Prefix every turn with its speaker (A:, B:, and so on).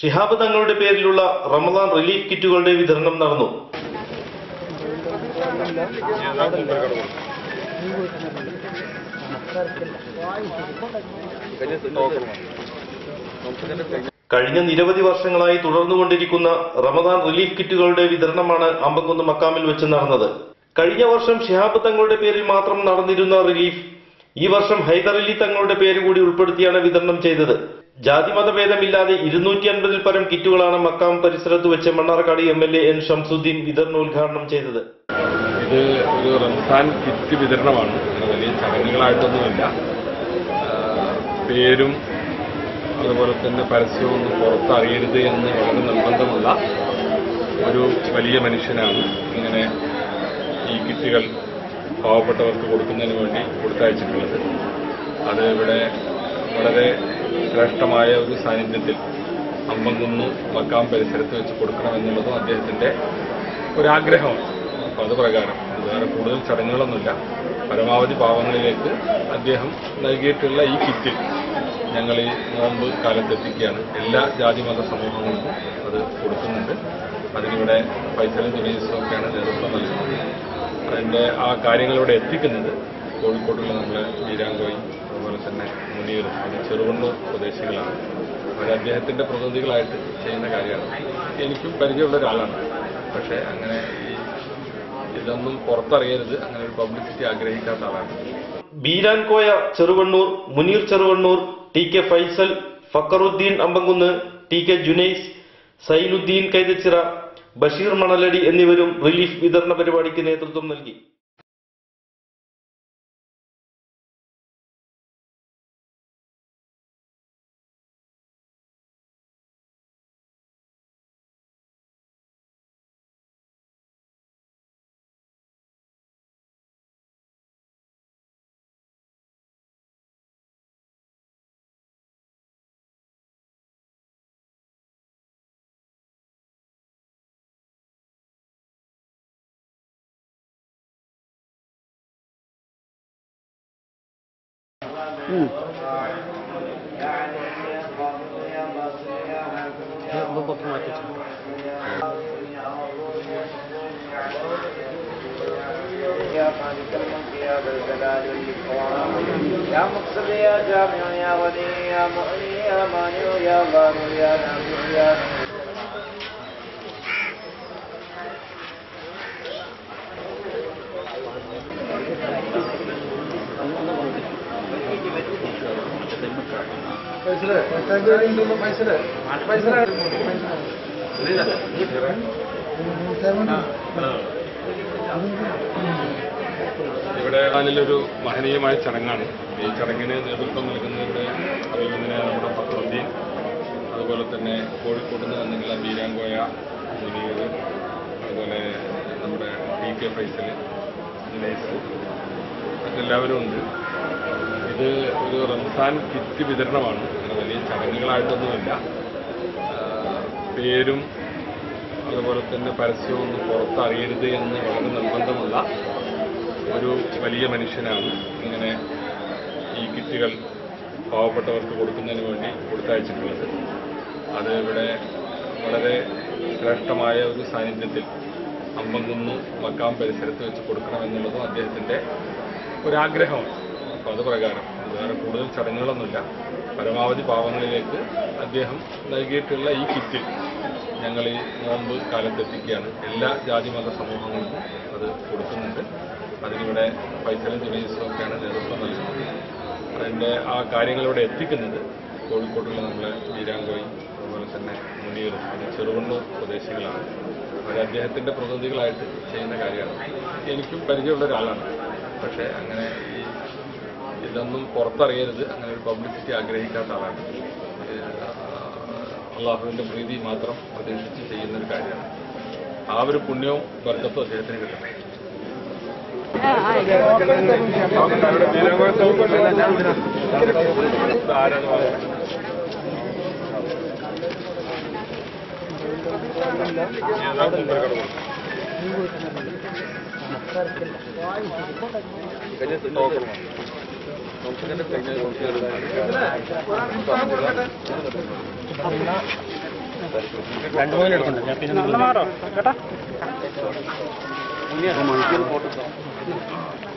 A: ഷിഹാബ് തങ്ങളുടെ പേരിലുള്ള റമദാൻ റിലീഫ് കിറ്റുകളുടെ വിതരണം നടന്നു കഴിഞ്ഞ നിരവധി വർഷങ്ങളായി തുടർന്നുകൊണ്ടിരിക്കുന്ന റമദാൻ റിലീഫ് കിറ്റുകളുടെ വിതരണമാണ് അമ്പക്കുന്ന് മക്കാമിൽ വെച്ച് നടന്നത് കഴിഞ്ഞ വർഷം ഷിഹാബ് തങ്ങളുടെ പേരിൽ മാത്രം നടന്നിരുന്ന റിലീഫ് ഈ വർഷം ഹൈദരലി തങ്ങളുടെ പേര് കൂടി ഉൾപ്പെടുത്തിയാണ് വിതരണം ചെയ്തത് ജാതിമത ഭേദമില്ലാതെ ഇരുന്നൂറ്റി അൻപതിൽ പരം കിറ്റുകളാണ് മക്കാം പരിസരത്ത് വെച്ച് Mannarkkad M L A N Shamsudheen വിതരണോദ്ഘാടനം ചെയ്തത്
B: ഇത് ഒരു റംസാൻ കിറ്റ് വിതരണമാണ് അങ്ങനെ വലിയ ചടങ്ങുകളായിട്ടൊന്നുമില്ല ആ, പേരും അതുപോലെ തന്നെ പരസ്യവും ഒന്നും പുറത്ത് അറിയരുത് എന്ന് വളരെ നിർബന്ധമുള്ള ഒരു വലിയ മനുഷ്യനാണ് ഇങ്ങനെ ഈ കിറ്റുകൾ പാവപ്പെട്ടവർക്ക് കൊടുക്കുന്നതിന് വേണ്ടി കൊടുത്തയച്ചിട്ടുള്ളത് അത് ഇവിടെ വളരെ ശ്രേഷ്ഠമായ ഒരു സാന്നിധ്യത്തിൽ അമ്പംകുന്ന് മക്കാം പരിസരത്ത് വെച്ച് കൊടുക്കണമെന്നുള്ളതും അദ്ദേഹത്തിൻ്റെ ഒരാഗ്രഹമാണ് അപ്പോൾ അത് പ്രകാരം ഇത് വേറെ കൂടുതൽ ചടങ്ങുകളൊന്നുമില്ല പരമാവധി പാവങ്ങളിലേക്ക് അദ്ദേഹം നൽകിയിട്ടുള്ള ഈ കിറ്റ് ഞങ്ങൾ ഈ നോമ്പ് കാലത്തെത്തിക്കുകയാണ് എല്ലാ ജാതിമത സമൂഹങ്ങൾക്കും അത് കൊടുക്കുന്നുണ്ട് അതിനിവിടെ ഫൈസലും ജുനീസും ഒക്കെയാണ് നേതൃത്വം നൽകുന്നത് അതിൻ്റെ ആ കാര്യങ്ങൾ ഇവിടെ എത്തിക്കുന്നത് കോഴിക്കോട്ടുള്ള നമ്മളെ വീരാങ്കോയും അതുപോലെ തന്നെ മുനീറും അത് ചെറുവണ്ണൂർ സ്വദേശികളാണ് അവർ അദ്ദേഹത്തിൻ്റെ പ്രതിനിധികളായിട്ട് ചെയ്യുന്ന കാര്യമാണ് എനിക്കും പരിചയമുള്ള ഒരാളാണ് പക്ഷേ അങ്ങനെ ഈ ഇതൊന്നും പുറത്തറിയരുത് അങ്ങനെ ഒരു പബ്ലിസിറ്റി ആഗ്രഹിക്കാത്ത ആളാണ്
A: Beeran Koya Cheruvannur Muneer Cheruvannur T K Faisal Fakhruddin Ambankunnu T K Junais Zainuddin Kaithachira Basheer Manaladi എന്നിവരും റിലീഫ് വിതരണ പരിപാടിക്ക് നേതൃത്വം നൽകി
C: يا مالك الملك يا ذا الجلال والإكرام يا مقصد يا جامع يا ولي يا مؤني يا مانع يا ضار يا نافع يا نور
B: ഇവിടെ അതിലൊരു മഹനീയമായ ചടങ്ങാണ് ഈ ചടങ്ങിന് നേതൃത്വം നൽകുന്നതിൻ്റെ അഭിനന്ദനായ നമ്മുടെ ഫക്രുദ്ദീൻ അതുപോലെ തന്നെ കോഴിക്കോട് നിന്ന് വന്നിട്ടുള്ള ബീരാങ്കോയ മുനീർ അതുപോലെ നമ്മുടെ ടി കെ ഫൈസൽ ദിനേശ് മറ്റെല്ലാവരും ഉണ്ട് ഇത് ഒരു റംസാൻ കിറ്റ് വിതരണമാണ് അങ്ങനെ വലിയ ചടങ്ങുകളായിട്ടൊന്നുമില്ല ആ, പേരും അതുപോലെ തന്നെ പരസ്യവും ഒന്നും പുറത്ത് അറിയരുത് എന്ന് വളരെ നിർബന്ധമുള്ള ഒരു വലിയ മനുഷ്യനാണ് ഇങ്ങനെ ഈ കിറ്റുകൾ പാവപ്പെട്ടവർക്ക് കൊടുക്കുന്നതിന് വേണ്ടി കൊടുത്തയച്ചിട്ടുള്ളത് അത് ഇവിടെ വളരെ ശ്രേഷ്ഠമായ ഒരു സാന്നിധ്യത്തിൽ അമ്പംകുന്ന് മക്കാം പരിസരത്ത് വെച്ച് കൊടുക്കണമെന്നുള്ളതും അദ്ദേഹത്തിൻ്റെ ഒരാഗ്രഹമാണ് അപ്പോൾ അത് പ്രകാരം ഇത് വേറെ കൂടുതൽ ചടങ്ങുകളൊന്നുമില്ല പരമാവധി പാവങ്ങളിലേക്ക് അദ്ദേഹം നൽകിയിട്ടുള്ള ഈ കിറ്റ് ഞങ്ങൾ ഈ നോമ്പ് കാലത്തെത്തിക്കുകയാണ് എല്ലാ ജാതിമത സമൂഹങ്ങൾക്കും അത് കൊടുക്കുന്നുണ്ട് അതിനിവിടെ ഫൈസലും ജുനീസും ഒക്കെയാണ് നേതൃത്വം നൽകുന്നത് അതിൻ്റെ ആ കാര്യങ്ങൾ ഇവിടെ എത്തിക്കുന്നത് കോഴിക്കോട്ടുള്ള നമ്മളെ വീരാങ്കോയും അതുപോലെ തന്നെ മുനീറും അത് ചെറുവണ്ണൂർ സ്വദേശികളാണ് അവർ അദ്ദേഹത്തിൻ്റെ പ്രതിനിധികളായിട്ട് ചെയ്യുന്ന കാര്യമാണ് എനിക്കും പരിചയമുള്ള ഒരാളാണ് പക്ഷേ അങ്ങനെ ഈ ഇതൊന്നും പുറത്തറിയരുത് അങ്ങനെ ഒരു പബ്ലിസിറ്റി ആഗ്രഹിക്കാത്ത ആളാണ് ഇത് അള്ളാഹുവിൻ്റെ പ്രീതി മാത്രം പ്രതീക്ഷിച്ച് ചെയ്യുന്ന ഒരു കാര്യമാണ് ആ ഒരു പുണ്യവും ബർക്കത്തും അദ്ദേഹത്തിന് കിട്ടട്ടെ
D: രണ്ടു മൂന്ന് എടുക്കണ്ട ഞാൻ പിന്നെ മാറോ കേട്ടാ